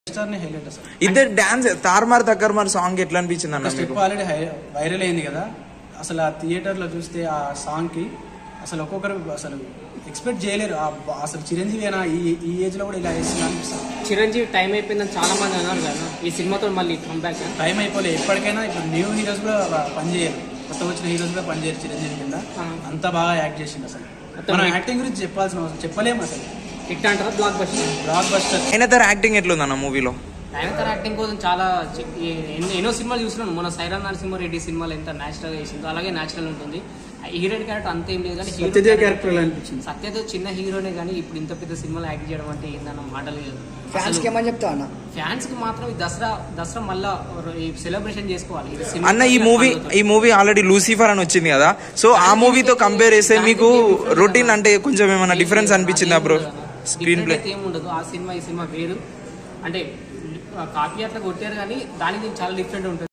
Star ని highlight అసలు ఇద్దరు డాన్స్ తార్మార్ తక్కర్మార్ సాంగ్ ఎట్లా అనిపించింది అన్న ఒక మీకు స్టెప్ ఆల్రెడీ వైరల్ అయింది కదా అసలు ఆ థియేటర్ లో చూస్తే ఆ సాంగ్ కి అసలు ఒక్కొక్కరు అసలు ఎక్స్పెక్ట్ చేయలేరు ఆ బ- అసలు చిరంజీవి అయినా ఈ ఈ ఏజ్ లో కూడా ఇలా వేస్తున్నా అనిపిస్తుంది చిరంజీవి టైం అయిపోయిందని చాలా మంది అన్నారు కదా ఈ సినిమాతో మళ్ళీ కంబ్యాక్ టైం అయిపోలే ఎప్పటికైనా ఇప్పుడు న్యూ హీరోస్ కూడా పనిచేయరు కొత్త వచ్చిన హీరోస్ కూడా పనిచేయరు చిరంజీవి కింద ఆ. అంత బాగా యాక్ట్ చేసిండు అసలు మొత్తం మనం మీ- యాక్టింగ్ గురించి చెప్పాల్సిన అవసరం చెప్పలేము అసలు హిట్ అంటారా బ్లాక్ బస్టర్ బ్లాక్ బస్టర్ ఆయన తర యాక్టింగ్ ఎట్లుందన్న మూవీలో నయనతార యాక్టింగ్ కోసం చాలా చి- ఈ- ఎన్నో- ఎన్నో సినిమాలు చూస్తున్నాను మన సైరా నరసింహారెడ్డి సినిమాలు ఎంత నేచురల్ చేసిందో అలాగే నేచురల్ ఉంటుంది హీరోయిన్ క్యారెక్టర్ అంత ఏం లేదు కానీ hero సత్యదేవ్ character- క్యారెక్టర్ ఎలా అనిపించింది సత్యదేవ్ చిన్న హీరోనే కానీ ఇప్పుడు ఇంత పెద్ద సినిమాలు యాక్ట్ చేయడం అంటే ఏందన్న మాటలు లేదు ఫ్యాన్స్ కి ఏమని చెప్తావు అన్న ఫ్యాన్స్ కి మాత్రం ఈ దసరా దసరా మళ్ళా ఈ సెలబ్రేషన్ చేసుకోవాలి ఇది సినిమా అన్న ఈ మూవీ ఈ మూవీ ఆల్రెడీ లూసిఫర్ అని వచ్చింది కదా సో ఆ మూవీతో కంపేర్ చేస్తే మీకు రొటీన్ అంటే కొంచెం ఏమైనా డిఫరెన్స్ అనిపించిందా బ్రో స్క్రీన్ ప్లే ఏం ఉండదు ఆ సినిమా ఈ సినిమా వేరు అంటే కాపీ అట్లా కొట్టారు కానీ దానికి దీనికి చాలా డిఫరెంట్ ఉంటుంది